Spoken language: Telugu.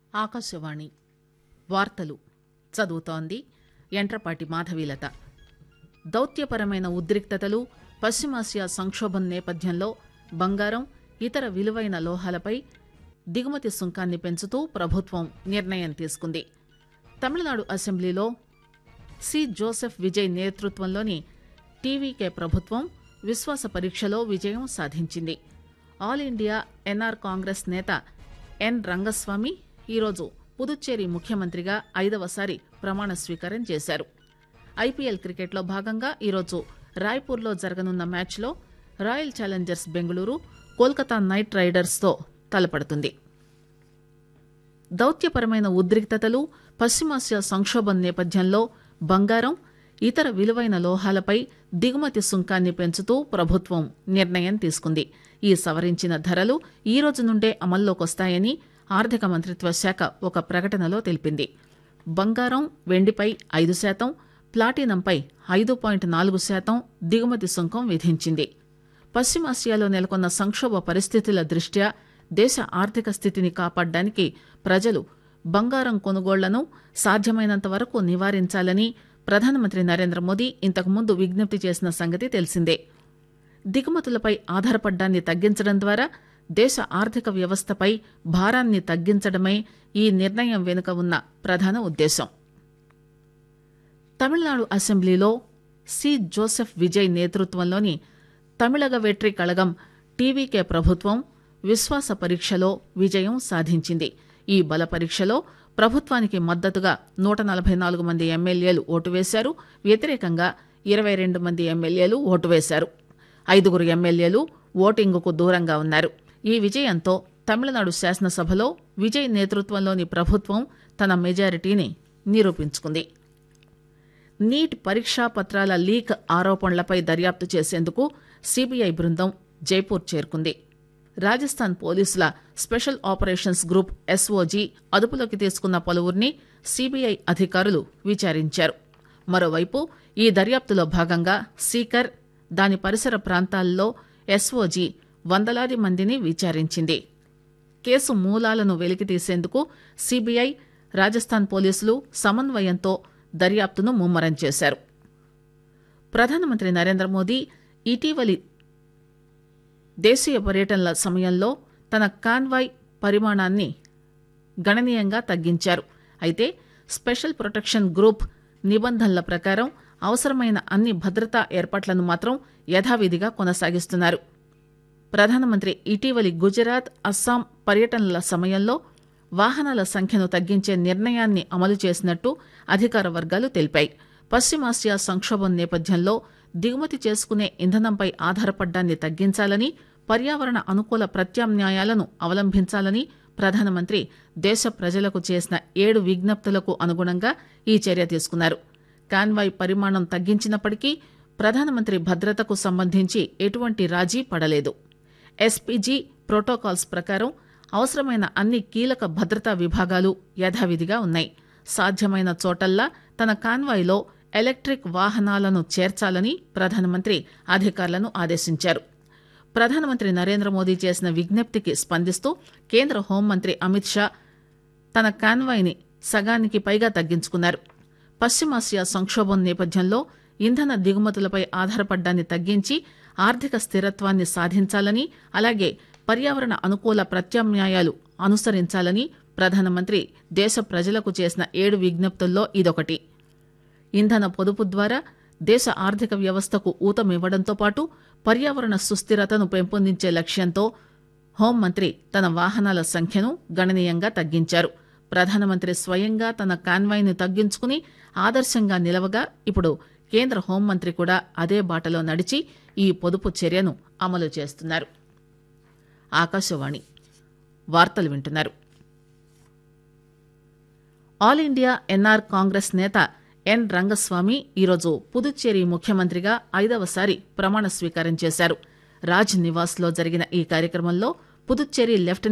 ఆకాశవాణి వార్తలు చదువుతోంది యంట్రపాటి మాధవీలత దౌత్యపరమైన ఉద్రిక్తతలు పశ్చిమాసియా సంక్షోభం నేపథ్యంలో బంగారం ఇతర విలువైన లోహాలపై దిగుమతి సుంకాన్ని పెంచుతూ ప్రభుత్వం నిర్ణయం తీసుకుంది తమిళనాడు అసెంబ్లీలో సి జోసెఫ్ విజయ్ నేతృత్వంలోని టీవీకే ప్రభుత్వం విశ్వాస పరీక్షలో విజయం సాధించింది ఆల్ ఇండియా ఎన్ఆర్ కాంగ్రెస్ నేత ఎన్ రంగస్వామి ఈరోజు పుదుచ్చేరి ముఖ్యమంత్రిగా ఐదవసారి ప్రమాణ స్వీకారం చేశారు ఐపీఎల్ క్రికెట్లో భాగంగా ఈరోజు రాయ్పూర్లో జరగనున్న మ్యాచ్లో Royal Challengers Bengaluru Kolkata Knight రైడర్స్తో తలపడుతుంది దౌత్యపరమైన ఉద్రిక్తతలు పశ్చిమాసియా సంక్షోభం నేపథ్యంలో బంగారం ఇతర విలువైన లోహాలపై దిగుమతి సుంకాన్ని పెంచుతూ ప్రభుత్వం నిర్ణయం తీసుకుంది ఈ సవరించిన ధరలు ఈ రోజు నుండే అమల్లోకొస్తాయని ఆర్థిక మంత్రిత్వ శాఖ ఒక ప్రకటనలో తెలిపింది బంగారం వెండిపై ఐదు శాతం ప్లాటినంపై ఐదు పాయింట్ నాలుగు శాతం దిగుమతి సుంకం విధించింది పశ్చిమాసియాలో నెలకొన్న సంక్షోభ పరిస్థితుల దృష్ట్యా దేశ ఆర్థిక స్థితిని కాపాడడానికి ప్రజలు బంగారం కొనుగోళ్లను సాధ్యమైనంత వరకు నివారించాలని ప్రధానమంత్రి నరేంద్ర మోదీ ఇంతకుముందు విజ్ఞప్తి చేసిన సంగతి తెలిసిందే దిగుమతులపై ఆధారపడ్డాన్ని తగ్గించడం ద్వారా దేశ ఆర్థిక వ్యవస్థపై భారాన్ని తగ్గించడమే ఈ నిర్ణయం వెనుక ఉన్న ప్రధాన ఉద్దేశం తమిళనాడు అసెంబ్లీలో సి జోసెఫ్ విజయ్ నేతృత్వంలోని తమిళగ వెట్రి కళగం టీవీకే ప్రభుత్వం విశ్వాస పరీక్షలో విజయం సాధించింది ఈ బల పరీక్షలో ప్రభుత్వానికి మద్దతుగా నూట నలభై నాలుగు మంది ఎమ్మెల్యేలు ఓటు వేశారు వ్యతిరేకంగా ఇరవై రెండు మంది ఎమ్మెల్యేలు ఓటు వేశారు ఐదుగురు ఎమ్మెల్యేలు ఓటింగుకు దూరంగా ఉన్నారు ఈ విజయంతో తమిళనాడు శాసనసభలో విజయ్ నేతృత్వంలోని ప్రభుత్వం తన మెజారిటీని నిరూపించుకుంది నీట్ పరీక్షా పత్రాల లీక్ ఆరోపణలపై దర్యాప్తు చేసేందుకు సీబీఐ బృందం జైపూర్ చేరుకుంది రాజస్థాన్ పోలీసుల స్పెషల్ ఆపరేషన్స్ గ్రూప్ ఎస్ఓజీ అదుపులోకి తీసుకున్న పలువురిని సీబీఐ అధికారులు విచారించారు మరోవైపు ఈ దర్యాప్తులో భాగంగా సీకర్ దాని పరిసర ప్రాంతాల్లో ఎస్ఓజీ వందలాది మందిని విచారించింది కేసు మూలాలను వెలికితీసేందుకు సీబీఐ రాజస్థాన్ పోలీసులు సమన్వయంతో దర్యాప్తును ముమ్మరం చేశారు ప్రధానమంత్రి నరేంద్ర మోదీ ఇటీవలి దేశీయ పర్యటనల సమయంలో తన కాన్వాయ్ పరిమాణాన్ని గణనీయంగా తగ్గించారు అయితే స్పెషల్ ప్రొటెక్షన్ గ్రూప్ నిబంధనల ప్రకారం అవసరమైన అన్ని భద్రతా ఏర్పాట్లను మాత్రం యథావిధిగా కొనసాగిస్తున్నారు ప్రధానమంత్రి ఇటీవలి గుజరాత్ అస్సాం పర్యటనల సమయంలో వాహనాల సంఖ్యను తగ్గించే నిర్ణయాన్ని అమలు చేసినట్టు అధికార వర్గాలు తెలిపాయి పశ్చిమాసియా సంక్షోభం నేపథ్యంలో దిగుమతి చేసుకునే ఇంధనంపై ఆధారపడ్డాన్ని తగ్గించాలని పర్యావరణ అనుకూల ప్రత్యామ్నాయాలను అవలంబించాలని ప్రధానమంత్రి దేశ ప్రజలకు చేసిన ఏడు విజ్ఞప్తులకు అనుగుణంగా ఈ చర్య తీసుకున్నారు కాన్వాయ్ పరిమాణం తగ్గించినప్పటికీ ప్రధానమంత్రి భద్రతకు సంబంధించి ఎటువంటి రాజీ పడలేదు ఎస్పీజీ ప్రోటోకాల్స్ ప్రకారం అవసరమైన అన్ని కీలక భద్రతా విభాగాలు యథావిధిగా ఉన్నాయి సాధ్యమైన చోటల్లా తన కాన్వాయ్లో ఎలక్ట్రిక్ వాహనాలను చేర్చాలని ప్రధానమంత్రి అధికారులను ఆదేశించారు ప్రధానమంత్రి నరేంద్ర మోదీ చేసిన విజ్ఞప్తికి స్పందిస్తూ కేంద్ర హోంమంత్రి అమిత్ షా తన కాన్వాయ్ని సగానికి పైగా తగ్గించుకున్నారు పశ్చిమాసియా సంక్షోభం నేపథ్యంలో ఇంధన దిగుమతులపై ఆధారపడ్డాన్ని తగ్గించి ఆర్థిక స్థిరత్వాన్ని సాధించాలని అలాగే పర్యావరణ అనుకూల ప్రత్యామ్నాయాలు అనుసరించాలని ప్రధానమంత్రి దేశ ప్రజలకు చేసిన ఏడు విజ్ఞప్తుల్లో ఇదొకటి ఇంధన పొదుపు ద్వారా దేశ ఆర్థిక వ్యవస్థకు ఊతమివ్వడంతో పాటు పర్యావరణ సుస్థిరతను పెంపొందించే లక్ష్యంతో హోంమంత్రి తన వాహనాల సంఖ్యను గణనీయంగా తగ్గించారు ప్రధానమంత్రి స్వయంగా తన కాన్వాయ్ను తగ్గించుకుని ఆదర్శంగా నిలవగా ఇప్పుడు కేంద్ర హోంమంత్రి కూడా అదే బాటలో నడిచి ఈ పొదుపు చర్యను అమలు చేస్తున్నారు ఆకాశవాణి వార్తలు వింటున్నారు ఆల్ ఇండియా ఎన్ఆర్ కాంగ్రెస్ నేత ఎన్ రంగస్వామి ఈరోజు పుదుచ్చేరి ముఖ్యమంత్రిగా ఐదవసారి ప్రమాణ స్వీకారం చేశారు రాజ్ నివాస్ లో జరిగిన ఈ కార్యక్రమంలో పుదుచ్చేరి లెఫ్టినెంట్